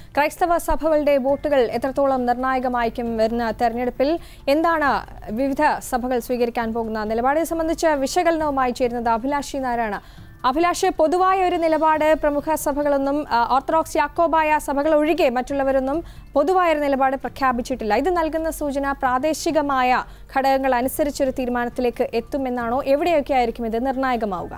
ക്രൈസ്തവ സഭകളുടെ വോട്ടുകൾ എത്രത്തോളം നിർണായകമായിരിക്കും വരുന്ന തെരഞ്ഞെടുപ്പിൽ എന്താണ് വിവിധ സഭകൾ സ്വീകരിക്കാൻ പോകുന്ന നിലപാടിനെ സംബന്ധിച്ച് വിശകലനവുമായി ചേരുന്നത് അഭിലാഷി നാരായണ അഭിലാഷ് പൊതുവായ ഒരു നിലപാട് പ്രമുഖ സഭകളൊന്നും ആ, ഓർത്തഡോക്സ് യാക്കോബായ സഭകൾ ഒഴികെ മറ്റുള്ളവരൊന്നും പൊതുവായ ഒരു നിലപാട് പ്രഖ്യാപിച്ചിട്ടില്ല ഇത് നൽകുന്ന സൂചന പ്രാദേശികമായ ഘടകങ്ങൾ അനുസരിച്ചൊരു തീരുമാനത്തിലേക്ക് എത്തുമെന്നാണോ എവിടെയൊക്കെ ആയിരിക്കും ഇത് നിർണായകമാവുക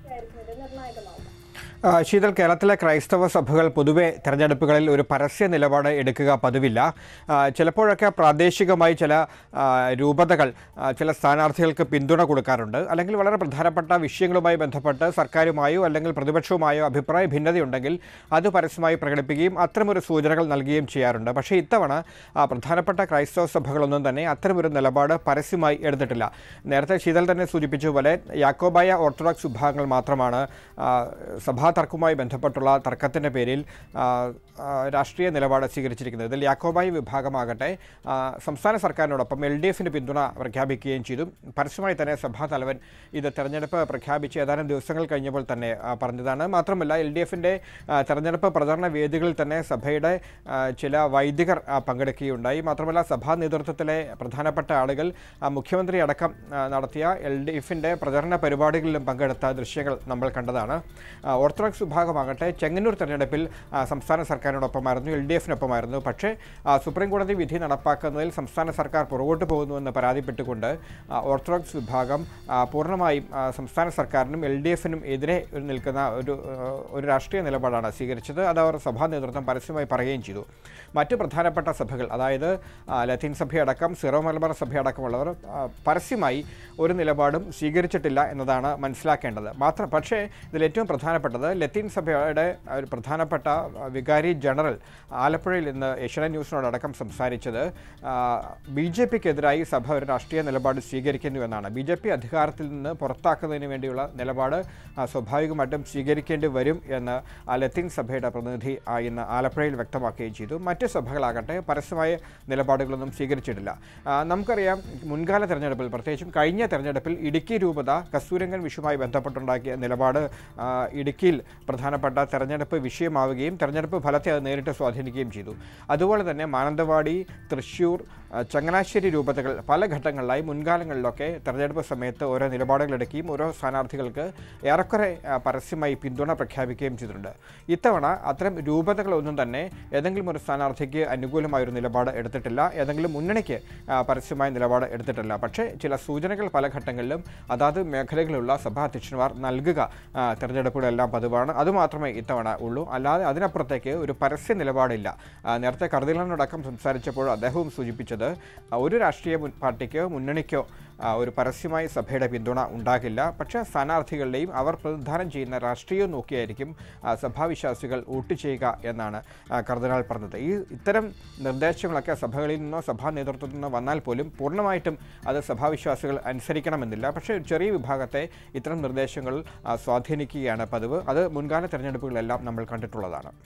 ആ, ശീതൽ കേരളത്തിലെ ക്രൈസ്തവ സഭകൾ പൊതുവെ തെരഞ്ഞെടുപ്പുകളിൽ ഒരു പരസ്യ നിലപാട് എടുക്കുക പതിവില്ല ആ, ചിലപ്പോഴൊക്കെ പ്രാദേശികമായി ചില ആ, രൂപതകൾ ആ, ചില സ്ഥാനാർത്ഥികൾക്ക് പിന്തുണ കൊടുക്കാറുണ്ട് അല്ലെങ്കിൽ വളരെ പ്രധാനപ്പെട്ട വിഷയങ്ങളുമായി ബന്ധപ്പെട്ട് സർക്കാരുമായോ അല്ലെങ്കിൽ പ്രതിപക്ഷവുമായോ അഭിപ്രായ ഭിന്നതയുണ്ടെങ്കിൽ അത് പരസ്യമായി പ്രകടിപ്പിക്കുകയും അത്തരമൊരു സൂചനകൾ നൽകുകയും ചെയ്യാറുണ്ട് പക്ഷേ ഇത്തവണ ആ, പ്രധാനപ്പെട്ട ക്രൈസ്തവ സഭകളൊന്നും തന്നെ അത്തരമൊരു നിലപാട് പരസ്യമായി എടുത്തിട്ടില്ല നേരത്തെ ശീതൽ തന്നെ സൂചിപ്പിച്ചതുപോലെ യാക്കോബായ ഓർത്തഡോക്സ് വിഭാഗങ്ങൾ മാത്രമാണ് ആ, സഭാ തർക്കവുമായി ബന്ധപ്പെട്ടുള്ള തർക്കത്തിൻ്റെ പേരിൽ ആ, ആ, രാഷ്ട്രീയ നിലപാട് സ്വീകരിച്ചിരിക്കുന്നത് ഇതിൽ യാക്കോബായി വിഭാഗമാകട്ടെ ആ, സംസ്ഥാന സർക്കാരിനോടൊപ്പം എൽ ഡി എഫിന് പിന്തുണ പ്രഖ്യാപിക്കുകയും ചെയ്തു പരസ്യമായി തന്നെ സഭാ തലവൻ ഇത് തെരഞ്ഞെടുപ്പ് പ്രഖ്യാപിച്ച് ഏതാനും ദിവസങ്ങൾ കഴിഞ്ഞപ്പോൾ തന്നെ ആ, പറഞ്ഞതാണ് മാത്രമല്ല എൽ ഡി എഫിൻ്റെ തെരഞ്ഞെടുപ്പ് പ്രചരണ വേദികളിൽ തന്നെ സഭയുടെ ആ, ചില വൈദികർ ആ, പങ്കെടുക്കുകയുണ്ടായി മാത്രമല്ല സഭാ നേതൃത്വത്തിലെ പ്രധാനപ്പെട്ട ആളുകൾ ആ, മുഖ്യമന്ത്രി അടക്കം ആ, നടത്തിയ എൽ ഡി എഫിൻ്റെ പ്രചരണ പരിപാടികളിലും പങ്കെടുത്ത ദൃശ്യങ്ങൾ നമ്മൾ കണ്ടതാണ് ആ, ഓർത്തഡോക്സ് വിഭാഗമാകട്ടെ ചെങ്ങന്നൂർ തെരഞ്ഞെടുപ്പിൽ ആ, സംസ്ഥാന സർക്കാരിനോടൊപ്പമായിരുന്നു എൽ ഡി എഫിനൊപ്പമായിരുന്നു പക്ഷേ ആ, സുപ്രീം കോടതി വിധി നടപ്പാക്കുന്നതിൽ സംസ്ഥാന സർക്കാർ പുറകോട്ട് പോകുന്നുവെന്ന് പരാതിപ്പെട്ടുകൊണ്ട് ആ, ഓർത്തഡോക്സ് വിഭാഗം ആ, പൂർണ്ണമായും ആ, സംസ്ഥാന സർക്കാരിനും എൽ ഡി എഫിനും എതിരെ നിൽക്കുന്ന ഒരു ആ, ഒരു രാഷ്ട്രീയ നിലപാടാണ് സ്വീകരിച്ചത് അത് അവർ സഭാ നേതൃത്വം പരസ്യമായി പറയുകയും ചെയ്തു മറ്റ് പ്രധാനപ്പെട്ട സഭകൾ അതായത് ആ, ലത്തീൻ സഭയടക്കം സിറോ മലബാർ സഭയടക്കമുള്ളവർ ആ, പരസ്യമായി ഒരു നിലപാടും സ്വീകരിച്ചിട്ടില്ല എന്നതാണ് മനസ്സിലാക്കേണ്ടത് മാത്രം പക്ഷേ ഇതിൽ ഏറ്റവും പ്രധാനപ്പെട്ടത് ലത്തീൻ സഭയുടെ ഒരു പ്രധാനപ്പെട്ട ആ, വികാരി ജനറൽ ആലപ്പുഴയിൽ ഇന്ന് ഏഷ്യാനെറ്റ് ന്യൂസിനോടക്കം സംസാരിച്ചത് ബി ജെ പിക്കെതിരായി സഭ ഒരു രാഷ്ട്രീയ നിലപാട് സ്വീകരിക്കുന്നു എന്നാണ് ബി ജെ പി അധികാരത്തിൽ നിന്ന് പുറത്താക്കുന്നതിന് വേണ്ടിയുള്ള നിലപാട് ആ, സ്വാഭാവികമായിട്ടും സ്വീകരിക്കേണ്ടി വരും എന്ന് ആ ലത്തീൻ സഭയുടെ പ്രതിനിധി ആ, ഇന്ന് ആലപ്പുഴയിൽ വ്യക്തമാക്കുകയും ചെയ്തു മറ്റ് സഭകളാകട്ടെ പരസ്യമായ നിലപാടുകളൊന്നും സ്വീകരിച്ചിട്ടില്ല ആ, നമുക്കറിയാം മുൻകാല തെരഞ്ഞെടുപ്പിൽ പ്രത്യേകിച്ചും കഴിഞ്ഞ തെരഞ്ഞെടുപ്പിൽ ഇടുക്കി രൂപത കസ്തൂരംഗൻ വിഷയവുമായി ബന്ധപ്പെട്ടുണ്ടാക്കിയ നിലപാട് ആ, ഇടുക്കിയിൽ പ്രധാനപ്പെട്ട തെരഞ്ഞെടുപ്പ് വിഷയമാവുകയും തെരഞ്ഞെടുപ്പ് ഫലത്തെ അത് നേരിട്ട് സ്വാധീനിക്കുകയും ചെയ്തു അതുപോലെ തന്നെ മാനന്തവാടി തൃശ്ശൂർ ആ, ചങ്ങനാശ്ശേരി രൂപതകൾ പല ഘട്ടങ്ങളിലായി മുൻകാലങ്ങളിലൊക്കെ തെരഞ്ഞെടുപ്പ് സമയത്ത് ഓരോ നിലപാടുകൾ എടുക്കുകയും ഓരോ സ്ഥാനാർത്ഥികൾക്ക് ഏറെക്കുറെ ആ, പരസ്യമായി പിന്തുണ പ്രഖ്യാപിക്കുകയും ചെയ്തിട്ടുണ്ട് ഇത്തവണ അത്തരം രൂപതകളൊന്നും തന്നെ ഏതെങ്കിലും ഒരു സ്ഥാനാർത്ഥിക്ക് അനുകൂലമായ ഒരു നിലപാട് എടുത്തിട്ടില്ല ഏതെങ്കിലും മുന്നണിക്ക് ആ, പരസ്യമായ നിലപാട് എടുത്തിട്ടില്ല പക്ഷേ ചില സൂചനകൾ പല ഘട്ടങ്ങളിലും അതാത് മേഖലകളിലുള്ള സഭാധ്യക്ഷന്മാർ നൽകുക ആ, തെരഞ്ഞെടുപ്പുകളെല്ലാം പതിവാണ് അതുമാത്രമേ ഇത്തവണ ഉള്ളൂ അല്ലാതെ അതിനപ്പുറത്തേക്ക് ഒരു പരസ്യ നിലപാടില്ല ആ, നേരത്തെ കർദിനാളിനോടക്കം സംസാരിച്ചപ്പോൾ അദ്ദേഹവും സൂചിപ്പിച്ചത് ആ, ഒരു രാഷ്ട്രീയ മുൻ- പാർട്ടിക്കോ മുന്നണിക്കോ ആ, ഒരു പരസ്യമായ സഭയുടെ പിന്തുണ ഉണ്ടാകില്ല പക്ഷേ സ്ഥാനാർത്ഥികളുടെയും അവർ പ്രതിനിധാനം ചെയ്യുന്ന രാഷ്ട്രീയവും നോക്കിയായിരിക്കും ആ, സഭാവിശ്വാസികൾ വോട്ട് ചെയ്യുക എന്നാണ് ആ, കർദിനാൾ പറഞ്ഞത് ഈ ഇത്തരം നിർദ്ദേശങ്ങളൊക്കെ സഭകളിൽ നിന്നോ സഭാ നേതൃത്വത്തിൽ നിന്നോ വന്നാൽ പോലും പൂർണ്ണമായിട്ടും അത് സഭാവിശ്വാസികൾ അനുസരിക്കണമെന്നില്ല പക്ഷേ ഒരു ചെറിയ വിഭാഗത്തെ ഇത്തരം നിർദ്ദേശങ്ങൾ ആ, സ്വാധീനിക്കുകയാണ് പതിവ് അത് മുൻകാല തെരഞ്ഞെടുപ്പുകളെല്ലാം നമ്മൾ കണ്ടിട്ടുള്ളതാണ്